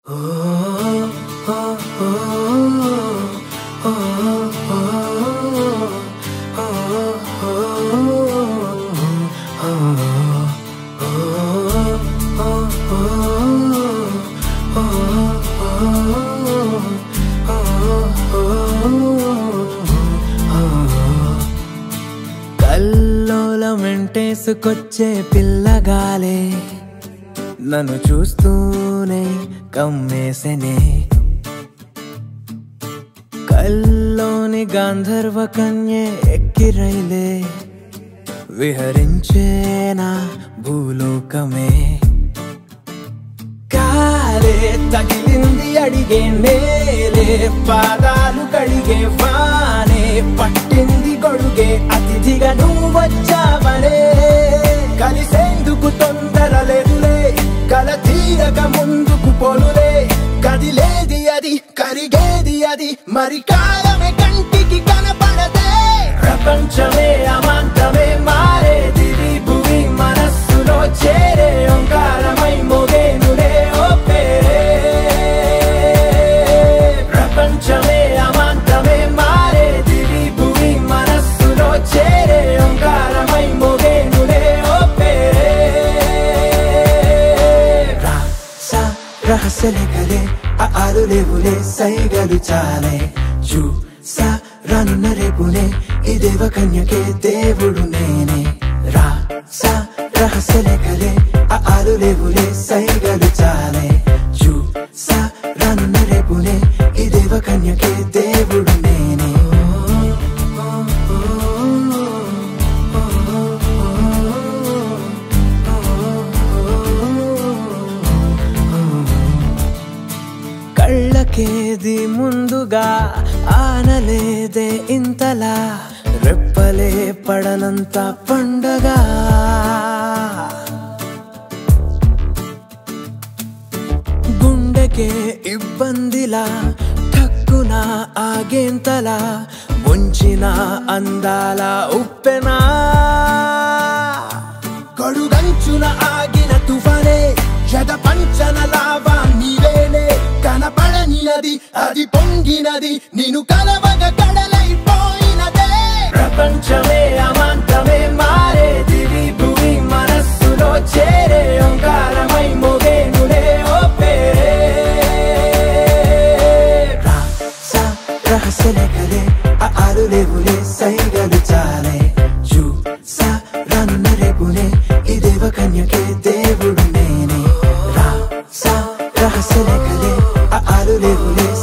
కల్లోలమెంటేసుకొచ్చే పిల్లగాలే నన్ను చూస్తూనే కమ్మేసెనే కల్లోని గాంధర్వ కన్యే ఎక్కిరైలే విహరించేనా భూలోకమే కాలే తగిలింది అడిగే నేలే పాదాలు కడిగే వానే పట్టింది గొడుగే అతిథిగా నువ్వు వచ్చావనే కలిసేందుకు తొందర లేదులే కల తీరక ముందుకు పొలులే కదిలేది అది కరిగేది అది మరి కాలమే కంటికి కనపడదే ప్రపంచమే అమాంతమే మారేది భూమి మనస్సులో చేరే ఓంకారమై మోగేనులే ఓ పేరే ప్రపంచమే అమాంతమే మారేది భూమి మనస్సులో చేరే ఓంకారమై మోగేనులే ఓ పేరే రా సా రహస్యలేఖలే ఆ ఆలు లేవులే సైగలు చాలే చూ సా రానున్న రేపునే ఈ దేవ కన్యకే దేవుడు నేనే రా సా రహస్యలేఖలే ఆ ఆలు లేవులే సైగలు చాలే చూ సా రానున్న రేపునే ఈ దేవ కన్యకే దేవుడు నేనే కళ్ళకేది ముందుగా ఆనలేదే ఇంతలా రెప్పలే పడనంత పండగ గుండెకే ఇబ్బందిలా ఠక్కున ఆగేంతలా ముంచిన అందాల ఉప్పెనా కడుగంచున ఆగిన తుఫానే జగ పంచన లావా నీవేనే కనపడని అది అది పొంగినది నిన్ను కలవగ కడలైపోయినదే ప్రపంచమే అమాంతమే మారేది భూమి మనస్సులో చేరే ఓంకారమై మోగేనులే ఓ పేరే రా సా రహస్యలేఖలే ఆ ఆలు లేవులే సైగలు చాలే చూ సా రానున్న రేపునే ఈ దేవ కన్యకే దేవుడు నేనే రా సా రహస్యలేఖలే ఆ ఆలు లేవులే